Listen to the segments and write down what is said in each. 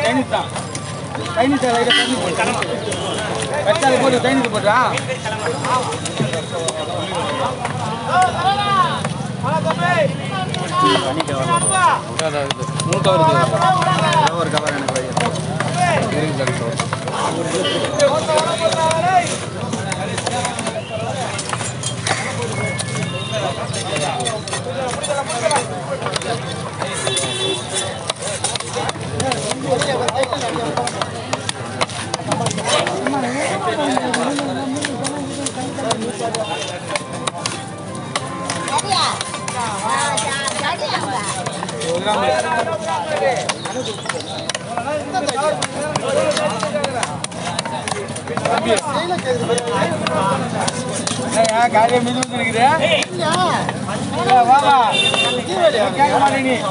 Chinese தான் Chinese லைட்டாக தண்ணி போட்டு வெட்டாது போட்டு சைனீஸ் போட்டா மூணு கவர் ஒரு கவர் எனக்கு ஒரு கிராம் ஏய்யா, காலையில மிதி வந்து நிக்குது. ஏய், வா, வா. கேட்க மாட்டேங்க நீ.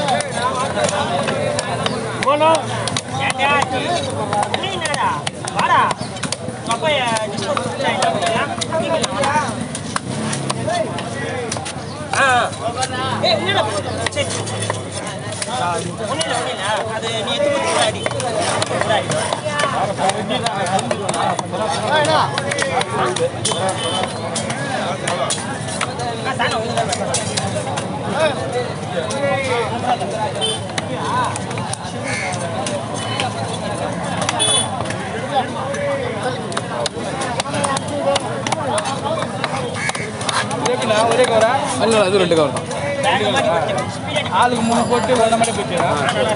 ஒரே ஒரே கவரா இல்லை அது ரெண்டு கவர் தான் ஆளுக்கு மூணு போட்டு ஒன்றை மட்டும் போயிட்டு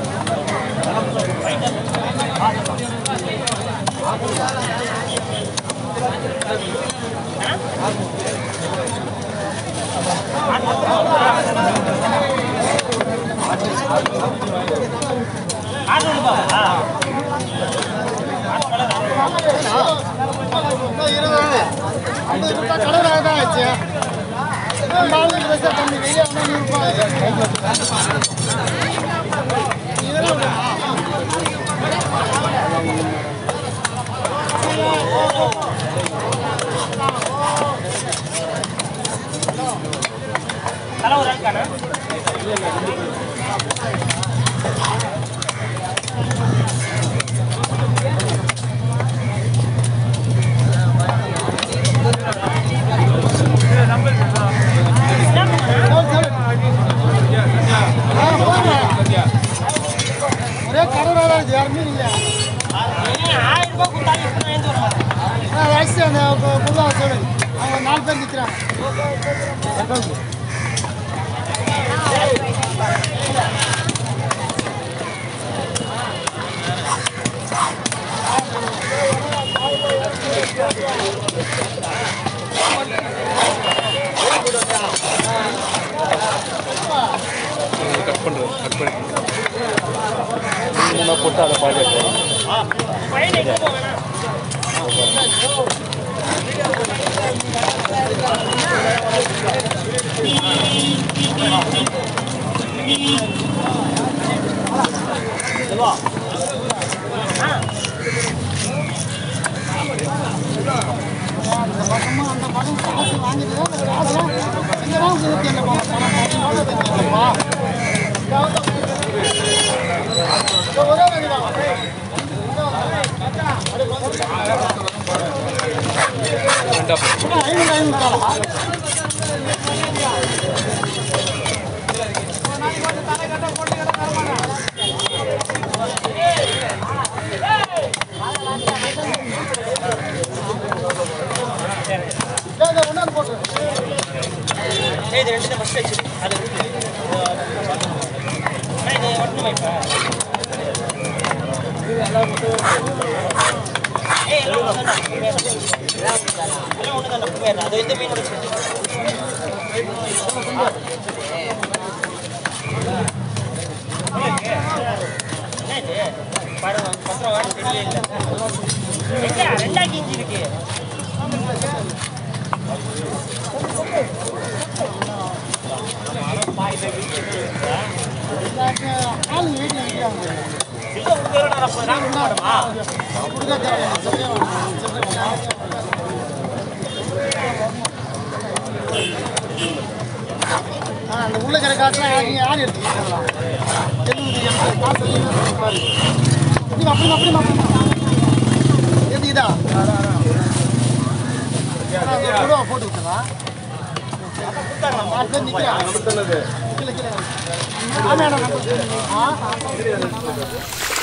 ஒரே கடவுளாக இருக்குது யாருமே இல்லை வயசு அந்த புதுவாக சொல்லு அவங்க நாலு பேர் நிற்கிறாங்க கட் பண்ணுறது கட் பண்ணி மூணாக போட்டு அதை பாதி எடுத்துக்கலாம் அந்த பக்கமாக அந்த பக்கம் காசு வாங்கிட்டு காசெல்லாம் இங்கே தான் ஊற்றி அந்த பணம் ஒரே வழி தான் ரெண்டாக போட்டு ஐநூறு ஐநூறு தானா ஒன்றாந்து போட்டு இது ரெண்டு தான் ஃபஸ்ட் வச்சு அது விட்டு இது ஒட்டணுமா இப்போ ஏய் எல்லாம் ஒன்று தான் எல்லாம் ஒன்று தான் போயிடுறேன் அது இந்த மீன் வச்சு என்ன இது பாருங்க பத்திரம் வாங்க தெரியல இல்லை ரெண்டா கிஞ்சி இருக்கு ஆள் வீட்டில் நிற்கிறாங்க இல்லை உங்க நான் அப்போ நான் கொடுக்க மாட்டோமா கொடுக்க தேவையில்லை சரியா ஆ அந்த உள்ள கிடக்காச்சுலாம் யாரும் யார் எடுத்துக்கலாம் எழுபது எண்பது காசு பாரு அப்படிமா அப்படிமா அப்படிமா ஏத்திக்கிட்டா கொடுவா போட்டு விட்டுறா நாலு பேர் நிற்கிறான் கீழே கீழே ஆமாம்